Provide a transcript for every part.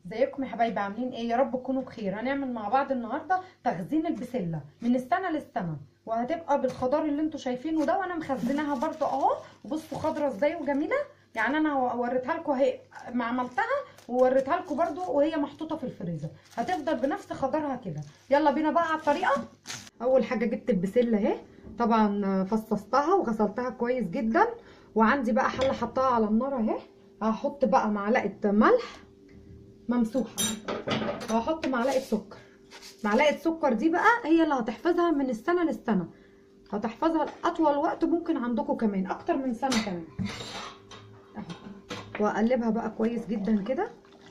ازيكم يا حبايبي عاملين ايه يا رب تكونوا بخير هنعمل مع بعض النهارده تخزين البسله من السنه للسنه وهتبقى بالخضار اللي انتوا شايفينه ده وانا مخزناها برده اهو بصوا خضره ازاي وجميله يعني انا وريتها لكم اهي ما عملتها ووريتها لكم برده وهي محطوطه في الفريزر هتفضل بنفس خضرها كده يلا بينا بقى على الطريقه اول حاجه جبت البسله اهي طبعا فصصتها وغسلتها كويس جدا وعندي بقى حله حطها على النار اهي هحط بقى معلقه ملح ممسوحه وهحط معلقه سكر معلقه سكر دي بقى هي اللي هتحفظها من السنه للسنه هتحفظها لاطول وقت ممكن عندكم كمان اكتر من سنه كمان اهي واقلبها بقى كويس جدا كده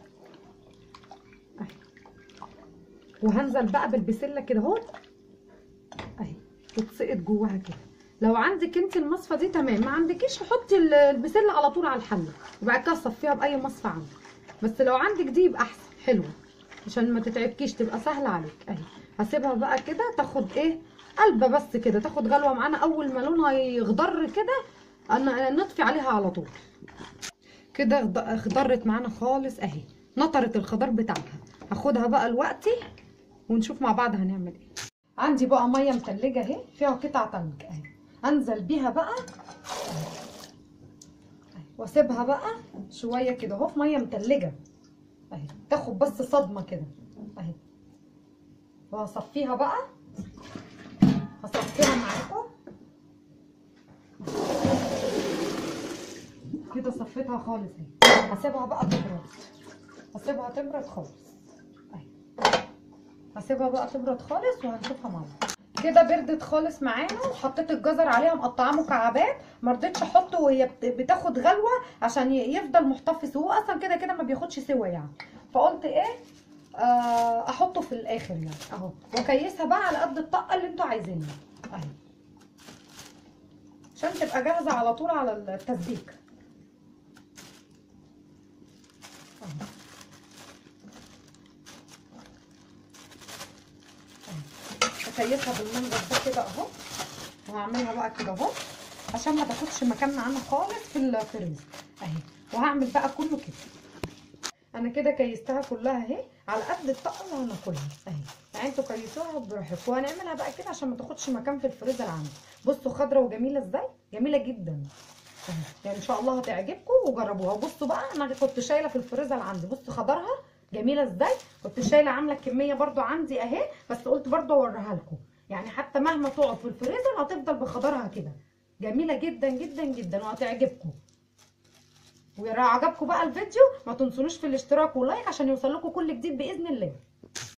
اهي وهنزل بقى بالبسله كده اهو اهي تتسقط جواها كده لو عندك انت المصفى دي تمام ما عندكيش حطي البسله على طول على الحله وبعد كده صفيها باي مصفى عندك بس لو عندك دي يبقى احسن حلوه عشان ما تتعبكيش تبقى سهله عليك اهي هسيبها بقى كده تاخد ايه قلبه بس كده تاخد غلوه معانا اول ما لونها يخضر كده انا نطفي عليها على طول كده خضرت معانا خالص اهي نطرت الخضار بتاعها هاخدها بقى دلوقتي ونشوف مع بعض هنعمل ايه عندي بقى ميه متلجه اهي فيها قطع تلج اهي انزل بيها بقى واسيبها بقى شويه كده اهو في ميه متلجه اهي تاخد بس صدمه كده اهي وهصفيها بقى هصفيها معاكم كده صفيتها خالص اهي هسيبها بقى تبرد هسيبها تبرد خالص اهي هسيبها بقى تبرد خالص وهنشوفها مع بعض كده بردت خالص معانا وحطيت الجزر عليها مقطعاه مكعبات ما رضيتش احطه وهي بتاخد غلوه عشان يفضل محتفظ هو اصلا كده كده ما بياخدش سوا يعني فقلت ايه آه احطه في الاخر يعني اهو واكيسها بقى على قد الطاقه اللي انتوا عايزينها اهي عشان تبقى جاهزه على طول على التسبيك اكيسها بالمنظر ده كده اهو وهعملها بقى كده اهو عشان ما تاخدش مكان معانا خالص في الفريزر اهي وهعمل بقى كله كده انا كده كيستها كلها اهي على قد الطاقه اللي هناكلها اهي يعني انتوا كيسوها براحتكم وهنعملها بقى كده عشان ما تاخدش مكان في الفريزر عندي بصوا خضره وجميله ازاي جميله جدا اهي يعني ان شاء الله هتعجبكم وجربوها بصوا بقى انا كنت شايله في الفريزر عندي بصوا خضرها جميله ازاي كنت شايله عامله كميه برده عندي اهي بس قلت برده اوريها لكم يعني حتى مهما تقعد في الفريزر هتفضل بخضرها كده جميله جدا جدا جدا وهتعجبكم ولو عجبكم بقى الفيديو ما تنسونوش في الاشتراك واللايك عشان يوصل لكم كل جديد باذن الله